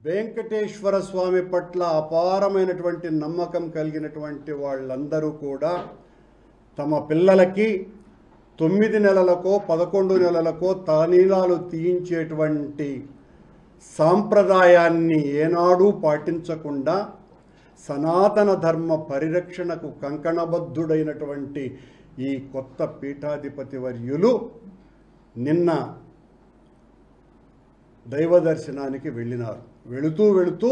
వెంకటేశ్వర స్వామి పట్ల అపారమైనటువంటి నమ్మకం కలిగినటువంటి వాళ్ళందరూ కూడా తమ పిల్లలకి తొమ్మిది నెలలకో పదకొండు నెలలకో తనీలాలు తీయించేటువంటి సాంప్రదాయాన్ని ఏనాడూ పాటించకుండా సనాతన ధర్మ పరిరక్షణకు కంకణబద్ధుడైనటువంటి ఈ కొత్త పీఠాధిపతి వర్యులు నిన్న దైవ దర్శనానికి వెళ్ళినారు వెళుతూ వెళుతూ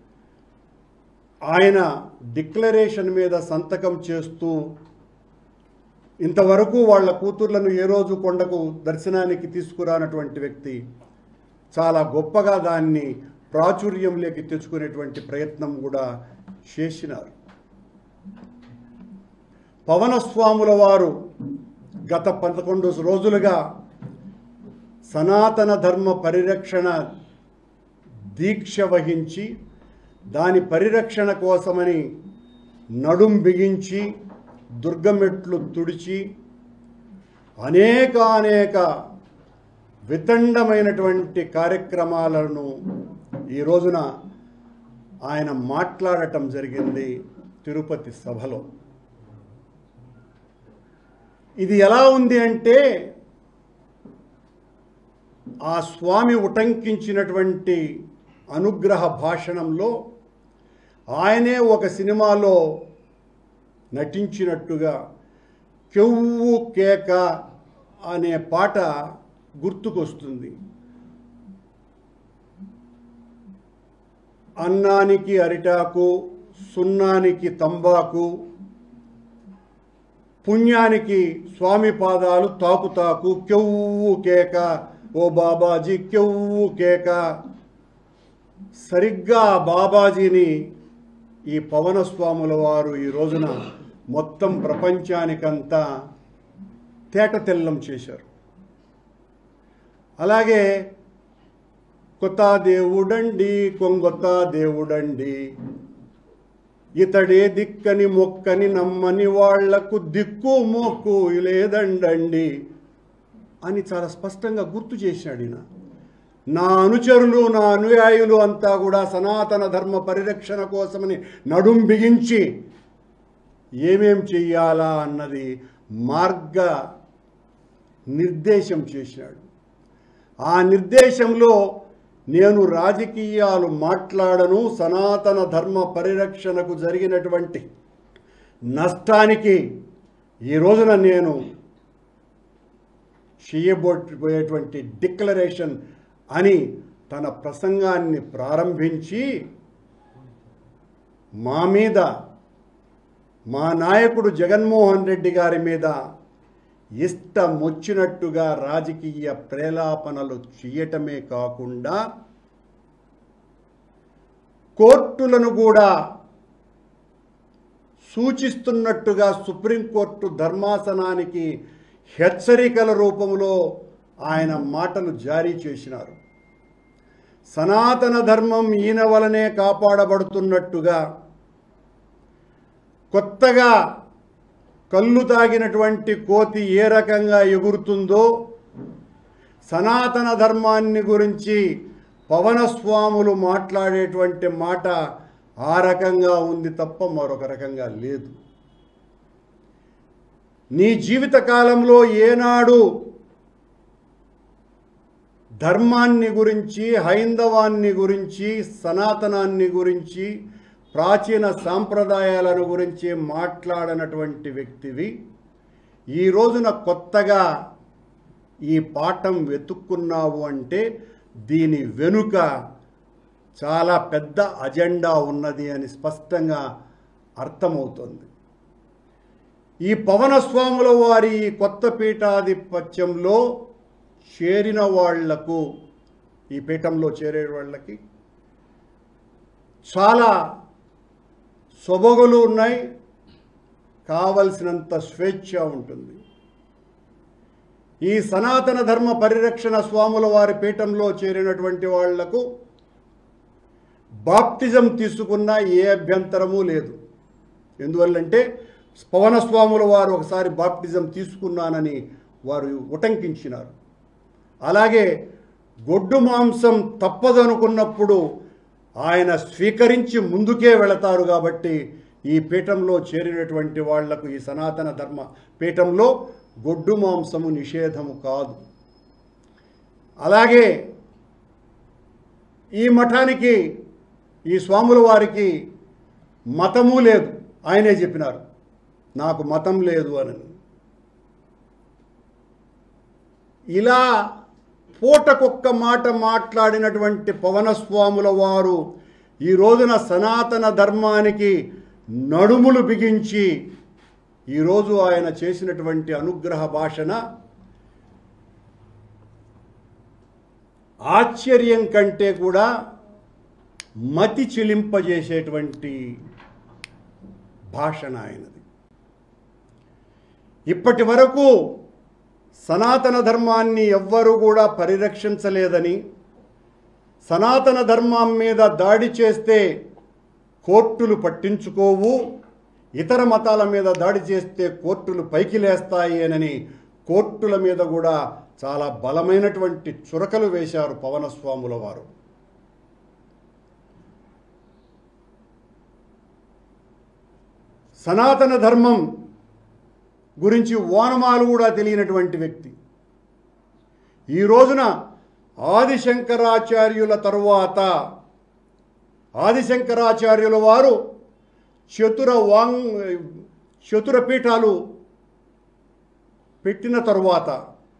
ఆయన డిక్లరేషన్ మీద సంతకం చేస్తూ ఇంతవరకు వాళ్ళ కూతుర్లను ఏ రోజు కొండకు దర్శనానికి తీసుకురానటువంటి వ్యక్తి చాలా గొప్పగా దాన్ని ప్రాచుర్యంలోకి తెచ్చుకునేటువంటి ప్రయత్నం కూడా చేసినారు పవనస్వాముల వారు గత పదకొండు రోజులుగా సనాతన ధర్మ పరిరక్షణ దీక్ష వహించి దాని పరిరక్షణ కోసమని నడుం బిగించి దుర్గమెట్లు తుడిచి అనేకానేక వితండమైనటువంటి కార్యక్రమాలను ఈ రోజున ఆయన మాట్లాడటం జరిగింది తిరుపతి సభలో ఇది ఎలా ఉంది అంటే ఆ స్వామి ఉటంకించినటువంటి అనుగ్రహ భాషణంలో ఆయనే ఒక సినిమాలో నటించినట్టుగా కెవ్వు కేక అనే పాట గుర్తుకొస్తుంది అన్నానికి అరిటాకు సున్నానికి తంబాకు పుణ్యానికి స్వామి పాదాలు తాకుతాకు కెవ్వు కేక ఓ బాబాజీ కెవ్వు కేక సరిగ్గా ఆ బాబాజీని ఈ పవన స్వాముల వారు ఈ రోజున మొత్తం ప్రపంచానికంతా తేటతెల్లం చేశారు అలాగే కొత్త దేవుడండి కొంగొత్త దేవుడండి ఇతడే దిక్కని మొక్కని నమ్మని వాళ్లకు దిక్కు మొక్కు లేదండండి అని చాలా స్పష్టంగా గుర్తు చేశాడు ఈయన నా అనుచరులు నా అనుయాయులు అంతా కూడా సనాతన ధర్మ పరిరక్షణ కోసమని నడుం బిగించి ఏమేం చెయ్యాలా అన్నది మార్గ నిర్దేశం చేశాడు ఆ నిర్దేశంలో నేను రాజకీయాలు మాట్లాడను సనాతన ధర్మ పరిరక్షణకు జరిగినటువంటి నష్టానికి ఈ రోజున నేను చేయబోయేటువంటి డిక్లరేషన్ అని తన ప్రసంగాన్ని ప్రారంభించి మా మీద మా నాయకుడు జగన్మోహన్ రెడ్డి గారి మీద ఇష్టం వచ్చినట్టుగా రాజకీయ ప్రేలాపనలు చేయటమే కాకుండా కోర్టులను కూడా సూచిస్తున్నట్టుగా సుప్రీంకోర్టు ధర్మాసనానికి హెచ్చరికల రూపంలో ఆయన మాటలు జారీ చేసినారు సనాతన ధర్మం ఈయన వలనే కాపాడబడుతున్నట్టుగా కొత్తగా కళ్ళు తాగినటువంటి కోతి ఏ రకంగా ఎగురుతుందో సనాతన ధర్మాన్ని గురించి పవనస్వాములు మాట్లాడేటువంటి మాట ఆ రకంగా ఉంది తప్ప మరొక రకంగా లేదు నీ జీవిత కాలంలో ఏనాడు ధర్మాన్ని గురించి హైందవాన్ని గురించి సనాతనాన్ని గురించి ప్రాచీన సాంప్రదాయాలను గురించి మాట్లాడనటువంటి వ్యక్తివి ఈ రోజున కొత్తగా ఈ పాఠం వెతుక్కున్నావు అంటే దీని వెనుక చాలా పెద్ద అజెండా ఉన్నది అని స్పష్టంగా అర్థమవుతుంది ఈ పవనస్వాముల వారి ఈ కొత్త పీఠాధిపత్యంలో చేరిన వాళ్లకు ఈ పీఠంలో చేరే వాళ్ళకి చాలా సొబగులు ఉన్నాయి కావలసినంత స్వేచ్ఛ ఉంటుంది ఈ సనాతన ధర్మ పరిరక్షణ స్వాముల వారి పీఠంలో చేరినటువంటి వాళ్లకు బాప్తిజం తీసుకున్న ఏ అభ్యంతరము లేదు ఎందువల్లంటే పవనస్వాముల వారు ఒకసారి బాప్టిజం తీసుకున్నానని వారు ఉటంకించినారు అలాగే గొడ్డు మాంసం తప్పదనుకున్నప్పుడు ఆయన స్వీకరించి ముందుకే వెళతారు కాబట్టి ఈ పీఠంలో చేరినటువంటి వాళ్లకు ఈ సనాతన ధర్మ పీఠంలో గొడ్డు మాంసము నిషేధము కాదు అలాగే ఈ మఠానికి ఈ స్వాముల వారికి మతము లేదు ఆయనే చెప్పినారు నాకు మతం లేదు అని ఇలా పూటకొక్క మాట మాట్లాడినటువంటి పవనస్వాముల వారు ఈ రోజున సనాతన ధర్మానికి నడుములు బిగించి ఈరోజు ఆయన చేసినటువంటి అనుగ్రహ భాషణ ఆశ్చర్యం కంటే కూడా మతి చిలింపజేసేటువంటి భాషణ ఆయనది ఇప్పటి వరకు సనాతన ధర్మాన్ని ఎవ్వరూ కూడా పరిరక్షించలేదని సనాతన ధర్మం మీద దాడి చేస్తే కోర్టులు పట్టించుకోవు ఇతర మతాల మీద దాడి చేస్తే కోర్టులు పైకి లేస్తాయి అని కోర్టుల మీద కూడా చాలా బలమైనటువంటి చురకలు వేశారు పవనస్వాముల వారు సనాతన ధర్మం గురించి ఓనమాలు కూడా తెలియనటువంటి వ్యక్తి ఈ రోజున ఆదిశంకరాచార్యుల తరువాత ఆదిశంకరాచార్యుల వారు చతుర వాంగ్ చతుర పీఠాలు పెట్టిన తరువాత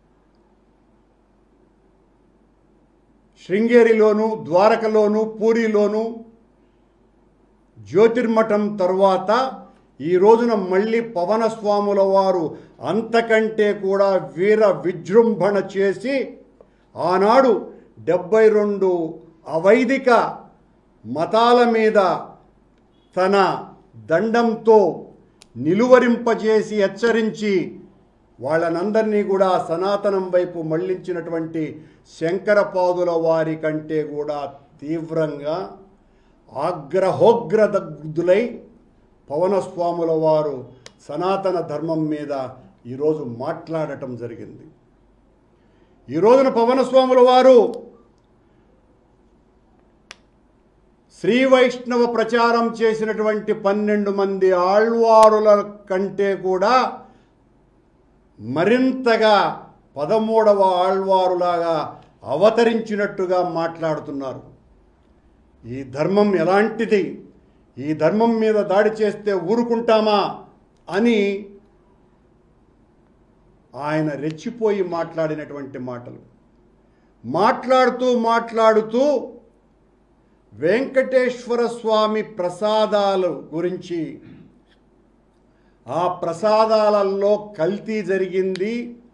శృంగేరిలోను ద్వారకలోను పూరిలోను జ్యోతిర్మఠం తరువాత ఈ రోజున మళ్ళీ పవనస్వాముల వారు అంతకంటే కూడా వీర విజృంభణ చేసి ఆనాడు డెబ్బై రెండు అవైదిక మతాల మీద తన దండంతో నిలువరింపజేసి హెచ్చరించి వాళ్ళనందరినీ కూడా సనాతనం వైపు మళ్ళించినటువంటి శంకరపాదుల వారి కంటే కూడా తీవ్రంగా ఆగ్రహోగ్రదగ్ధులై పవనస్వాముల వారు సనాతన ధర్మం మీద ఈరోజు మాట్లాడటం జరిగింది ఈ రోజున పవనస్వాముల వారు శ్రీ వైష్ణవ ప్రచారం చేసినటువంటి పన్నెండు మంది ఆళ్వారుల కంటే కూడా మరింతగా పదమూడవ ఆళ్వారులాగా అవతరించినట్టుగా మాట్లాడుతున్నారు ఈ ధర్మం ఎలాంటిది ఈ ధర్మం మీద దాడి చేస్తే ఊరుకుంటామా అని ఆయన రెచ్చిపోయి మాట్లాడినటువంటి మాటలు మాట్లాడుతూ మాట్లాడుతూ వెంకటేశ్వర స్వామి ప్రసాదాల గురించి ఆ ప్రసాదాలలో కల్తీ జరిగింది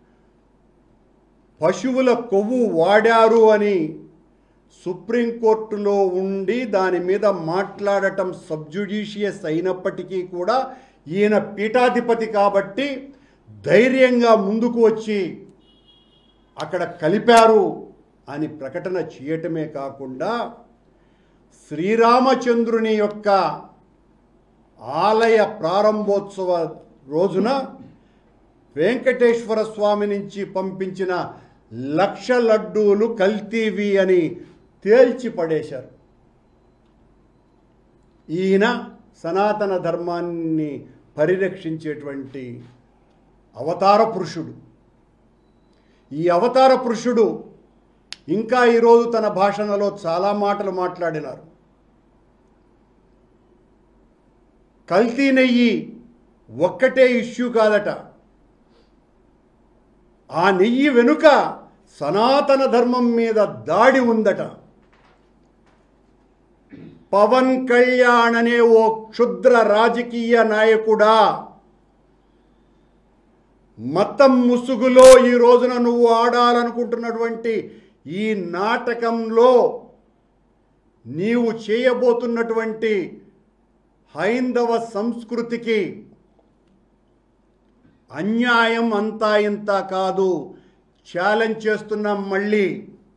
పశువుల కొవ్వు వాడారు అని సుప్రీంకోర్టులో ఉండి దాని మీద మాట్లాడటం సబ్జుడిషియస్ అయినప్పటికీ కూడా ఈయన పీఠాధిపతి కాబట్టి ధైర్యంగా ముందుకు వచ్చి అక్కడ కలిపారు అని ప్రకటన చేయటమే కాకుండా శ్రీరామచంద్రుని యొక్క ఆలయ ప్రారంభోత్సవ రోజున వెంకటేశ్వర స్వామి నుంచి పంపించిన లక్ష లడ్డూలు కల్తీవి అని తేల్చి పడేశారు ఈయన సనాతన ధర్మాన్ని పరిరక్షించేటువంటి అవతార పురుషుడు ఈ అవతార పురుషుడు ఇంకా ఈరోజు తన భాషణలో చాలా మాటలు మాట్లాడినారు కల్తీ నెయ్యి ఒక్కటే ఇష్యూ కాదట ఆ నెయ్యి వెనుక సనాతన ధర్మం మీద దాడి ఉందట పవన్ కళ్యాణ్ అనే ఓ క్షుద్ర రాజకీయ నాయకుడా మతం ముసుగులో ఈ రోజున నువ్వు ఆడాలనుకుంటున్నటువంటి ఈ నాటకంలో నీవు చేయబోతున్నటువంటి హైందవ సంస్కృతికి అన్యాయం అంతా ఇంత కాదు ఛాలెంజ్ చేస్తున్నాం మళ్ళీ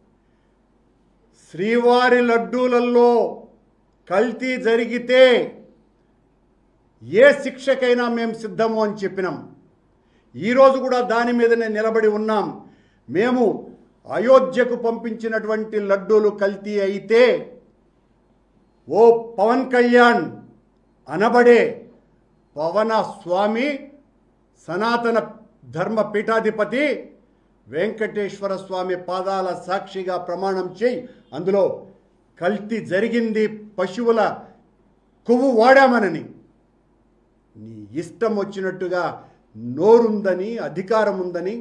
శ్రీవారి లడ్డూలలో కల్తీ జరిగితే ఏ శిక్షకైనా మేము సిద్ధము అని చెప్పినాం ఈరోజు కూడా దాని మీదనే నిలబడి ఉన్నాం మేము అయోధ్యకు పంపించినటువంటి లడ్డూలు కల్తీ అయితే ఓ పవన్ కళ్యాణ్ అనబడే పవన స్వామి సనాతన ధర్మ పీఠాధిపతి వెంకటేశ్వర స్వామి పాదాల సాక్షిగా ప్రమాణం చేయి అందులో కల్తీ జరిగింది పశువుల కొవ్వు వాడామనని నీ ఇష్టం వచ్చినట్టుగా నోరుందని అధికారం ఉందని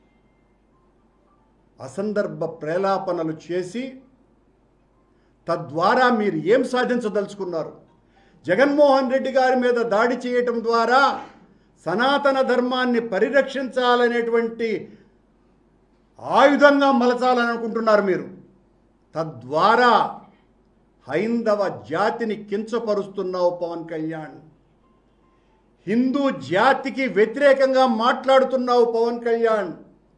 అసందర్భ ప్రేలాపనలు చేసి తద్వారా మీరు ఏం సాధించదలుచుకున్నారు జగన్మోహన్ రెడ్డి గారి మీద దాడి చేయటం ద్వారా సనాతన ధర్మాన్ని పరిరక్షించాలనేటువంటి ఆయుధంగా మలచాలని అనుకుంటున్నారు మీరు తద్వారా హైందవ జాతిని కించపరుస్తున్నావు పవన్ కళ్యాణ్ హిందూ జాతికి వ్యతిరేకంగా మాట్లాడుతున్నావు పవన్ కళ్యాణ్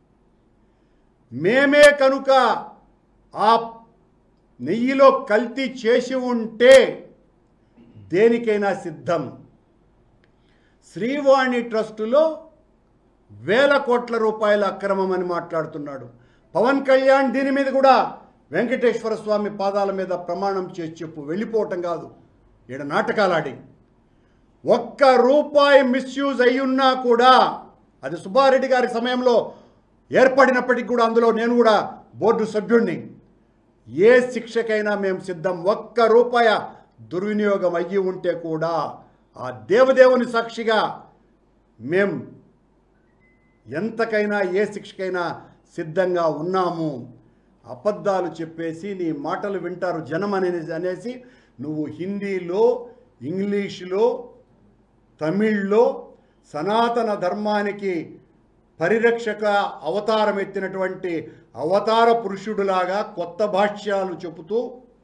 మేమే కనుక ఆ నెయ్యిలో కల్తీ చేసి ఉంటే దేనికైనా సిద్ధం శ్రీవాణి ట్రస్టులో వేల కోట్ల రూపాయల అక్రమం అని మాట్లాడుతున్నాడు పవన్ కళ్యాణ్ దీని మీద కూడా వెంకటేశ్వర స్వామి పాదాల మీద ప్రమాణం చేసి చెప్పు వెళ్ళిపోవటం కాదు ఈడ నాటకాలాడి ఒక్క రూపాయి మిస్యూజ్ అయ్యున్నా కూడా అది సుబ్బారెడ్డి గారి సమయంలో ఏర్పడినప్పటికీ కూడా అందులో నేను కూడా బోర్డు సభ్యుణ్ణి ఏ శిక్షకైనా మేము సిద్ధం ఒక్క రూపాయ దుర్వినియోగం అయ్యి ఉంటే కూడా ఆ దేవదేవుని సాక్షిగా మేం ఎంతకైనా ఏ శిక్షకైనా సిద్ధంగా ఉన్నాము అబద్ధాలు చెప్పేసి నీ మాటలు వింటారు జనం అనేది అనేసి నువ్వు హిందీలో ఇంగ్లీషులో తమిళ్లో సనాతన ధర్మానికి పరిరక్షక అవతారం ఎత్తినటువంటి అవతార పురుషుడులాగా కొత్త భాష్యాలు చెబుతూ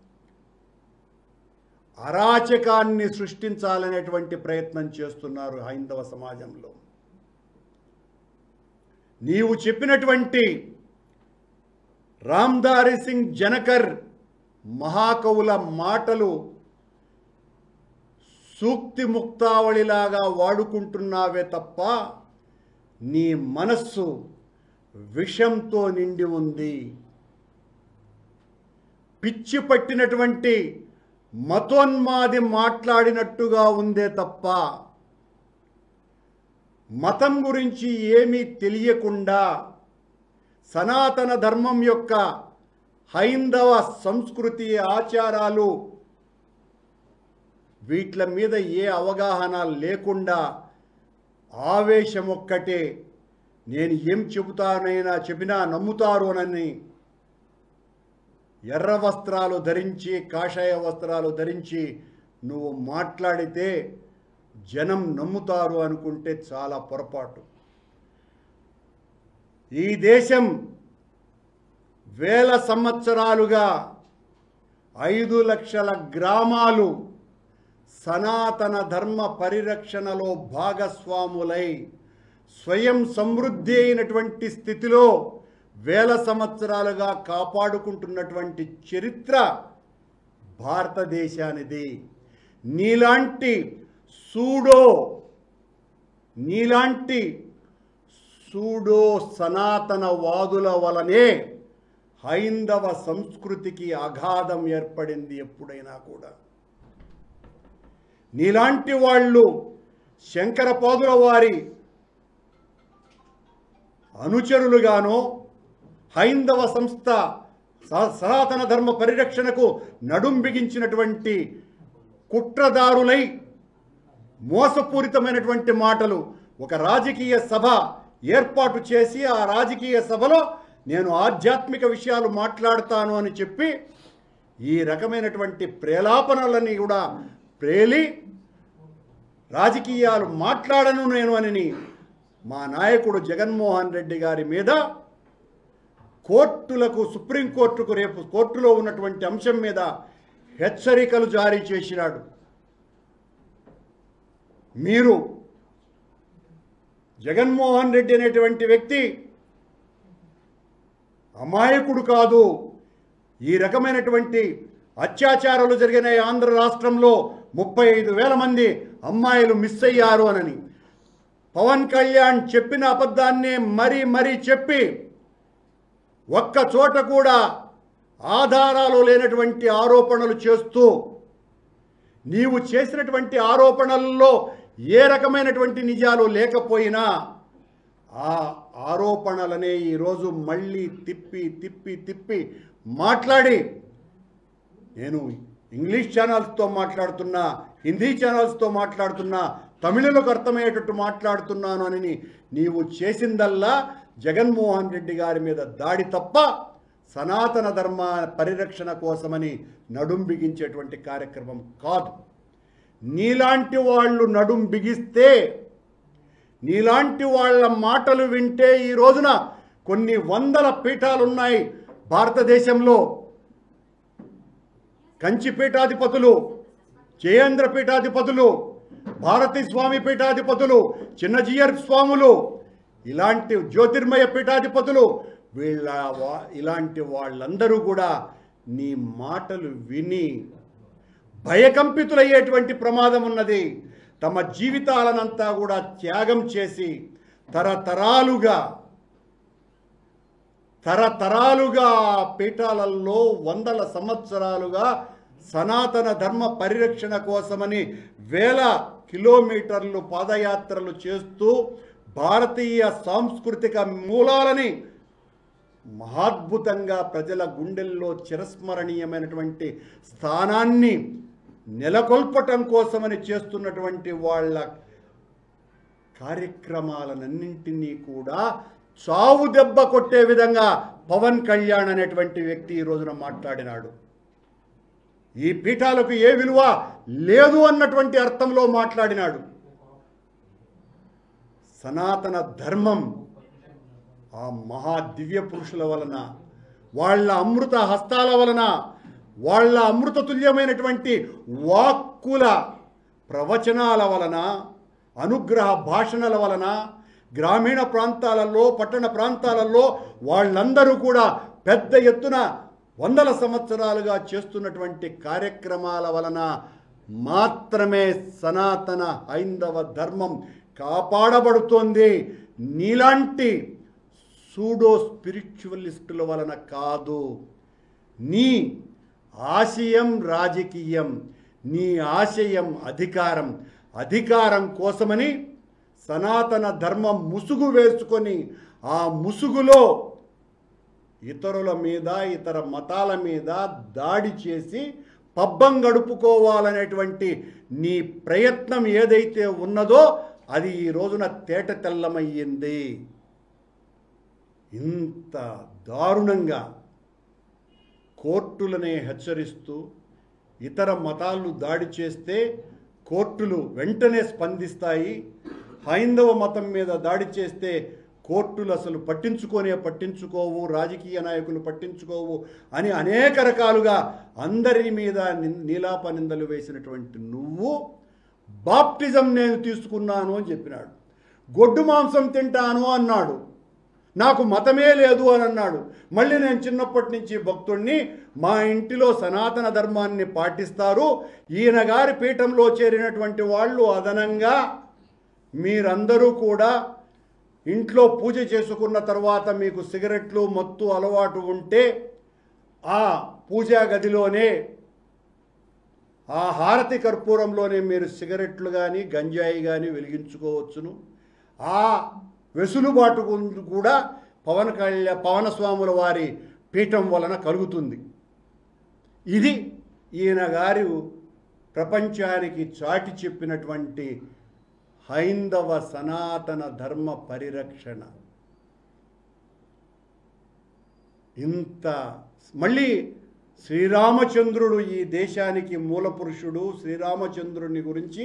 అరాచకాన్ని సృష్టించాలనేటువంటి ప్రయత్నం చేస్తున్నారు హైందవ సమాజంలో నీవు చెప్పినటువంటి రామ్దారి సింగ్ జనకర్ మహాకవుల మాటలు సూక్తి ముక్తావళిలాగా వాడుకుంటున్నావే తప్ప నీ మనస్సు విషంతో నిండి ఉంది పిచ్చి పట్టినటువంటి మతోన్మాది మాట్లాడినట్టుగా ఉందే తప్ప మతం గురించి ఏమీ తెలియకుండా సనాతన ధర్మం యొక్క హైందవ సంస్కృతి ఆచారాలు వీట్ల మీద ఏ అవగాహన లేకుండా ఆవేశం ఒక్కటే నేను ఏం చెబుతానైనా చెప్పినా నమ్ముతారోనని ఎర్ర వస్త్రాలు ధరించి కాషాయ వస్త్రాలు ధరించి నువ్వు మాట్లాడితే జనం నమ్ముతారు అనుకుంటే చాలా పొరపాటు ఈ దేశం వేల సంవత్సరాలుగా ఐదు లక్షల గ్రామాలు సనాతన ధర్మ పరిరక్షణలో భాగస్వాములై స్వయం సమృద్ధి అయినటువంటి స్థితిలో వేల సంవత్సరాలుగా కాపాడుకుంటున్నటువంటి చరిత్ర భారతదేశానిది నీలాంటి సూడో నీలాంటి సూడో సనాతన వాదుల వలనే హైందవ సంస్కృతికి అగాధం ఏర్పడింది ఎప్పుడైనా కూడా నీలాంటి వాళ్ళు శంకరపాదుల వారి అనుచరులుగానో హైందవ సంస్థ స- సనాతన ధర్మ పరిరక్షణకు నడుం బిగించినటువంటి కుట్రదారులై మోసపూరితమైనటువంటి మాటలు ఒక రాజకీయ సభ ఏర్పాటు చేసి ఆ రాజకీయ సభలో నేను ఆధ్యాత్మిక విషయాలు మాట్లాడతాను అని చెప్పి ఈ రకమైనటువంటి ప్రేలాపనలని కూడా ప్రేలి రాజకీయాలు మాట్లాడను నేను అని మా నాయకుడు జగన్మోహన్ రెడ్డి గారి మీద కోర్టులకు సుప్రీంకోర్టుకు రేపు కోర్టులో ఉన్నటువంటి అంశం మీద హెచ్చరికలు జారీ చేసినాడు మీరు జగన్మోహన్ రెడ్డి అనేటువంటి వ్యక్తి అమాయకుడు కాదు ఈ రకమైనటువంటి అత్యాచారాలు జరిగిన ఈ ఆంధ్ర రాష్ట్రంలో ముప్పై ఐదు వేల మంది అమ్మాయిలు మిస్ అయ్యారు అనని పవన్ కళ్యాణ్ చెప్పిన అబద్ధాన్నే మరీ మరీ చెప్పి ఒక్క చోట కూడా ఆధారాలు లేనటువంటి ఆరోపణలు చేస్తూ నీవు చేసినటువంటి ఆరోపణల్లో ఏ రకమైనటువంటి నిజాలు లేకపోయినా ఆ ఆరోపణలనే ఈరోజు మళ్ళీ తిప్పి తిప్పి తిప్పి మాట్లాడి నేను ఇంగ్లీష్ ఛానల్స్తో మాట్లాడుతున్నా హిందీ ఛానల్స్తో మాట్లాడుతున్నా తమిళులకు అర్థమయ్యేటట్టు మాట్లాడుతున్నాను అని నీవు చేసిందల్లా జగన్మోహన్ రెడ్డి గారి మీద దాడి తప్ప సనాతన ధర్మ పరిరక్షణ కోసమని నడుం బిగించేటువంటి కార్యక్రమం కాదు నీలాంటి వాళ్ళు నడుం బిగిస్తే నీలాంటి వాళ్ళ మాటలు వింటే ఈ రోజున కొన్ని వందల పీఠాలు ఉన్నాయి భారతదేశంలో కంచి పీఠాధిపతులు జయేంద్ర పీఠాధిపతులు భారతీ స్వామి పీఠాధిపతులు చిన్నజీయర్ స్వాములు ఇలాంటి జ్యోతిర్మయ పీఠాధిపతులు వీళ్ళ వా- ఇలాంటి వాళ్ళందరూ కూడా నీ మాటలు విని భయకంపితులయ్యేటువంటి ప్రమాదం ఉన్నది తమ జీవితాలనంతా కూడా త్యాగం చేసి తరతరాలుగా తరతరాలుగా ఆ పీఠాలలో వందల సంవత్సరాలుగా సనాతన ధర్మ పరిరక్షణ కోసమని వేల కిలోమీటర్లు పాదయాత్రలు చేస్తూ భారతీయ సాంస్కృతిక మూలాలని మహాద్భుతంగా ప్రజల గుండెల్లో చిరస్మరణీయమైనటువంటి స్థానాన్ని నెలకొల్పటం కోసమని చేస్తున్నటువంటి వాళ్ళ కార్యక్రమాలన్నింటినీ కూడా చావు దెబ్బ కొట్టే విధంగా పవన్ కళ్యాణ్ అనేటువంటి వ్యక్తి ఈ రోజున మాట్లాడినాడు ఈ పీఠాలకు ఏ విలువ లేదు అన్నటువంటి అర్థంలో మాట్లాడినాడు సనాతన ధర్మం ఆ మహా దివ్య పురుషుల వలన వాళ్ళ అమృత హస్తాల వలన వాళ్ళ అమృత తుల్యమైనటువంటి వాక్కుల ప్రవచనాల వలన అనుగ్రహ భాషణల వలన గ్రామీణ ప్రాంతాలలో పట్టణ ప్రాంతాలలో వాళ్ళందరూ కూడా పెద్ద ఎత్తున వందల సంవత్సరాలుగా చేస్తున్నటువంటి కార్యక్రమాల వలన మాత్రమే సనాతన హైందవ ధర్మం కాపాడబడుతోంది నీలాంటి సూడో స్పిరిచువలిస్టుల వలన కాదు నీ ఆశయం రాజకీయం నీ ఆశయం అధికారం అధికారం కోసమని సనాతన ధర్మం ముసుగు వేసుకొని ఆ ముసుగులో ఇతరుల మీద ఇతర మతాల మీద దాడి చేసి పబ్బం గడుపుకోవాలనేటువంటి నీ ప్రయత్నం ఏదైతే ఉన్నదో అది ఈ రోజున తేట తెల్లమయ్యింది ఇంత దారుణంగా కోర్టులనే హెచ్చరిస్తూ ఇతర మతాలు దాడి చేస్తే కోర్టులు వెంటనే స్పందిస్తాయి హైందవ మతం మీద దాడి చేస్తే కోర్టులు అసలు పట్టించుకోనే పట్టించుకోవు రాజకీయ నాయకులు పట్టించుకోవు అని అనేక రకాలుగా అందరి మీద నిన్- నీలాప నిందలు వేసినటువంటి నువ్వు బాప్టిజం నేను తీసుకున్నాను అని చెప్పినాడు గొడ్డు మాంసం తింటాను అన్నాడు నాకు మతమే లేదు అని అన్నాడు మళ్ళీ నేను చిన్నప్పటి నుంచి భక్తుణ్ణి మా ఇంటిలో సనాతన ధర్మాన్ని పాటిస్తారు ఈయన గారి పీఠంలో చేరినటువంటి వాళ్ళు అదనంగా మీరందరూ కూడా ఇంట్లో పూజ చేసుకున్న తర్వాత మీకు సిగరెట్లు మత్తు అలవాటు ఉంటే ఆ పూజా గదిలోనే ఆ హారతి కర్పూరంలోనే మీరు సిగరెట్లు కానీ గంజాయి కానీ వెలిగించుకోవచ్చును ఆ వెసులుబాటు కు- కూడా పవన్ కళ్యాణ్ పవనస్వాముల వారి పీఠం వలన కలుగుతుంది ఇది ఈయన గారు ప్రపంచానికి చాటి చెప్పినటువంటి హైందవ సనాతన ధర్మ పరిరక్షణ ఇంత మళ్ళీ శ్రీరామచంద్రుడు ఈ దేశానికి మూల పురుషుడు శ్రీరామచంద్రుని గురించి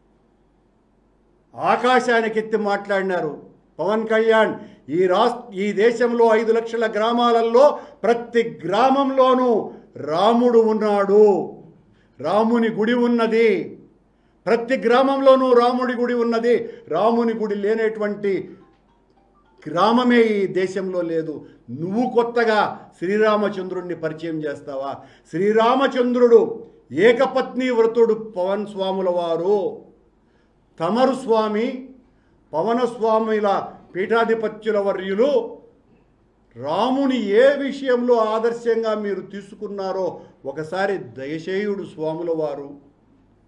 ఆకాశానికి ఎత్తి మాట్లాడినారు పవన్ కళ్యాణ్ ఈ రాష్ట్ర ఈ దేశంలో ఐదు లక్షల గ్రామాలలో ప్రతి గ్రామంలోనూ రాముడు ఉన్నాడు రాముని గుడి ఉన్నది ప్రతి గ్రామంలోనూ రాముడి గుడి ఉన్నది రాముని గుడి లేనటువంటి గ్రామమే ఈ దేశంలో లేదు నువ్వు కొత్తగా శ్రీరామచంద్రుణ్ణి పరిచయం చేస్తావా శ్రీరామచంద్రుడు ఏకపత్ని వ్రతుడు పవన్ స్వాముల వారు తమరు స్వామి పవన స్వామిల పీఠాధిపత్యుల వర్యులు రాముని ఏ విషయంలో ఆదర్శంగా మీరు తీసుకున్నారో ఒకసారి దయచేయుడు స్వాముల వారు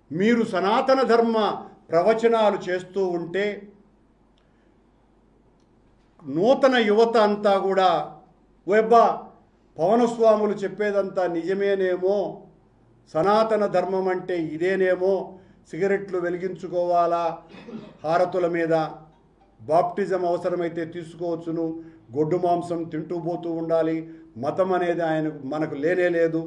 మీరు సనాతన ధర్మ ప్రవచనాలు చేస్తూ ఉంటే నూతన యువత అంతా కూడా వెబ్బా పవనస్వాములు చెప్పేదంతా నిజమేనేమో సనాతన ధర్మం అంటే ఇదేనేమో సిగరెట్లు వెలిగించుకోవాలా హారతుల మీద బాప్టిజం అవసరమైతే తీసుకోవచ్చును గొడ్డు మాంసం తింటూ పోతూ ఉండాలి మతం అనేది ఆయన మనకు లేనే లేదు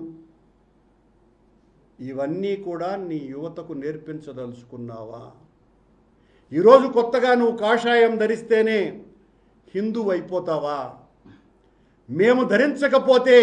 ఇవన్నీ కూడా నీ యువతకు నేర్పించదలుచుకున్నావా ఈరోజు కొత్తగా నువ్వు కాషాయం ధరిస్తేనే హిందూ అయిపోతావా మేము ధరించకపోతే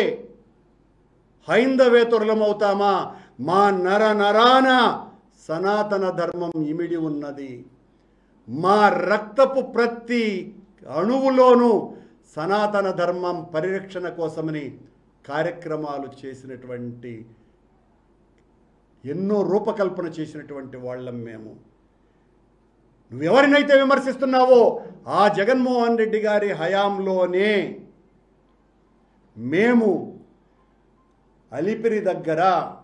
హైందవేతరులమవుతామా మా నర నరాన సనాతన ధర్మం ఇమిడి ఉన్నది మా రక్తపు ప్రతి అణువులోనూ సనాతన ధర్మం పరిరక్షణ కోసమని కార్యక్రమాలు చేసినటువంటి ఎన్నో రూపకల్పన చేసినటువంటి వాళ్ళం మేము నువ్వెవరినైతే విమర్శిస్తున్నావో ఆ జగన్మోహన్ రెడ్డి గారి హయాంలోనే మేము అలిపిరి దగ్గర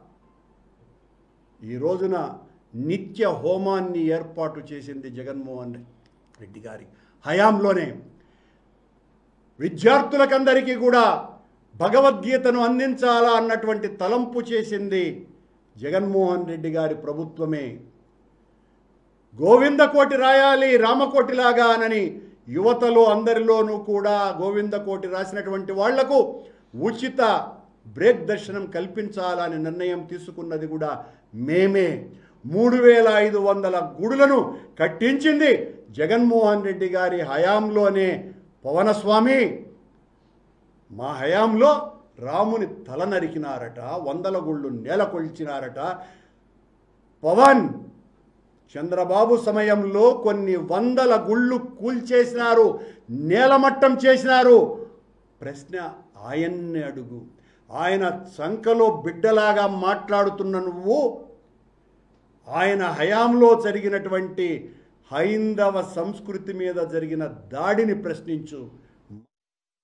ఈ రోజున నిత్య హోమాన్ని ఏర్పాటు చేసింది జగన్మోహన్ రెడ్డి గారి హయాంలోనే విద్యార్థులకందరికీ కూడా భగవద్గీతను అందించాలా అన్నటువంటి తలంపు చేసింది జగన్మోహన్ రెడ్డి గారి ప్రభుత్వమే గోవిందకోటి రాయాలి రామకోటిలాగా అనని యువతలో అందరిలోనూ కూడా గోవిందకోటి రాసినటువంటి వాళ్లకు ఉచిత బ్రేక్ దర్శనం కల్పించాలని నిర్ణయం తీసుకున్నది కూడా మేమే మూడు వేల ఐదు వందల గుడులను కట్టించింది జగన్మోహన్ రెడ్డి గారి హయాంలోనే పవనస్వామి మా హయాంలో రాముని తల నరికినారట వందల గుళ్ళు నేల కొల్చినారట పవన్ చంద్రబాబు సమయంలో కొన్ని వందల గుళ్ళు కూల్చేసినారు నేలమట్టం చేసినారు ప్రశ్న ఆయన్ని అడుగు ఆయన సంఖలో బిడ్డలాగా మాట్లాడుతున్న నువ్వు ఆయన హయాంలో జరిగినటువంటి హైందవ సంస్కృతి మీద జరిగిన దాడిని ప్రశ్నించు